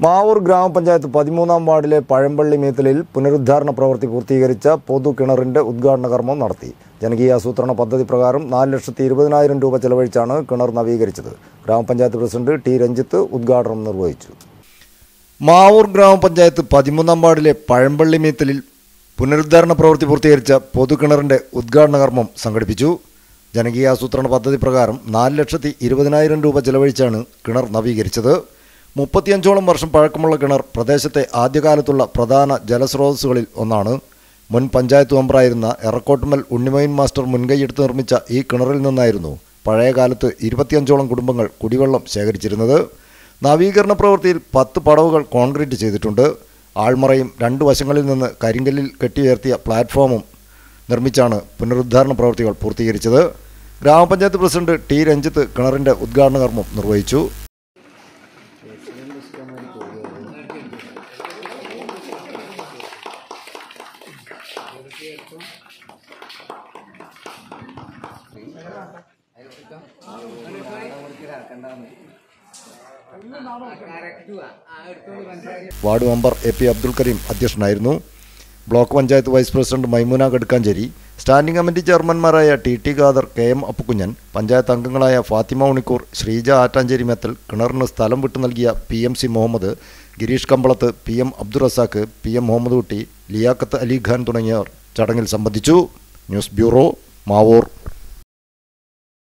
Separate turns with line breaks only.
മാവൂർ ഗ്രാമപഞ്ചായത്ത് പതിമൂന്നാം വാർഡിലെ പഴമ്പള്ളി മേത്തലിൽ പുനരുദ്ധാരണ പ്രവൃത്തി പൂർത്തീകരിച്ച പൊതു കിണറിന്റെ ഉദ്ഘാടന കർമ്മം നടത്തി ജനകീയ ആസൂത്രണ പദ്ധതി പ്രകാരം നാല് ലക്ഷത്തി ഇരുപതിനായിരം രൂപ ചെലവഴിച്ചാണ് കിണർ നവീകരിച്ചത് ഗ്രാമപഞ്ചായത്ത് പ്രസിഡന്റ് ടി രഞ്ജിത്ത് ഉദ്ഘാടനം നിർവഹിച്ചു മാവൂർ ഗ്രാമപഞ്ചായത്ത് പതിമൂന്നാം വാർഡിലെ പഴമ്പള്ളി മേത്തലിൽ പുനരുദ്ധാരണ പ്രവൃത്തി പൂർത്തീകരിച്ച പൊതുകിണറിന്റെ ഉദ്ഘാടന കർമ്മം സംഘടിപ്പിച്ചു ജനകീയ ആസൂത്രണ പദ്ധതി പ്രകാരം നാല് ലക്ഷത്തി ഇരുപതിനായിരം രൂപ ചെലവഴിച്ചാണ് കിണർ നവീകരിച്ചത് മുപ്പത്തിയഞ്ചോളം വർഷം പഴക്കമുള്ള കിണർ പ്രദേശത്തെ ആദ്യകാലത്തുള്ള പ്രധാന ജലസ്രോതസ്സുകളിൽ ഒന്നാണ് മുൻ പഞ്ചായത്ത് മെമ്പറായിരുന്ന എറക്കോട്ടുമൽ ഉണ്ണിമോയിൻ മാസ്റ്റർ മുൻകൈയെടുത്ത് നിർമ്മിച്ച ഈ കിണറിൽ നിന്നായിരുന്നു പഴയകാലത്ത് ഇരുപത്തിയഞ്ചോളം കുടുംബങ്ങൾ കുടിവെള്ളം ശേഖരിച്ചിരുന്നത് നവീകരണ പ്രവൃത്തിയിൽ പത്ത് പടവുകൾ കോൺക്രീറ്റ് ചെയ്തിട്ടുണ്ട് ആൾമറയും രണ്ട് വശങ്ങളിൽ നിന്ന് കരിങ്കല്ലിൽ കെട്ടിയുയർത്തിയ പ്ലാറ്റ്ഫോമും നിർമ്മിച്ചാണ് പുനരുദ്ധാരണ പ്രവൃത്തികൾ പൂർത്തീകരിച്ചത് ഗ്രാമപഞ്ചായത്ത് പ്രസിഡന്റ് ടി രഞ്ജിത്ത് കിണറിന്റെ ഉദ്ഘാടന കർമ്മം നിർവഹിച്ചു ward member A P Abdul Kareem അധ്യക്ഷനായിരുന്നു block panchayat vice president Maimuna Gadkancheri standing committee ചെയർമാൻമാരായ T T Khader K M Appukunjan panchayat അംഗങ്ങളായ ഫാത്തിമ ഉണിക്കൂർ ശ്രീജ ആറ്റാഞ്ചേരി മെത്തൽ കിണറിന് സ്ഥലം വിട്ടു നൽകിയ P M C Muhammad Gireesh Kambalath P M Abdurazak P M Muhammad Kutty Liyakath Ali Khan തുടങ്ങിയവർ ചടങ്ങിൽ സംബന്ധിച്ചു ന്യൂസ് ബ്യൂറോ മാവൂർ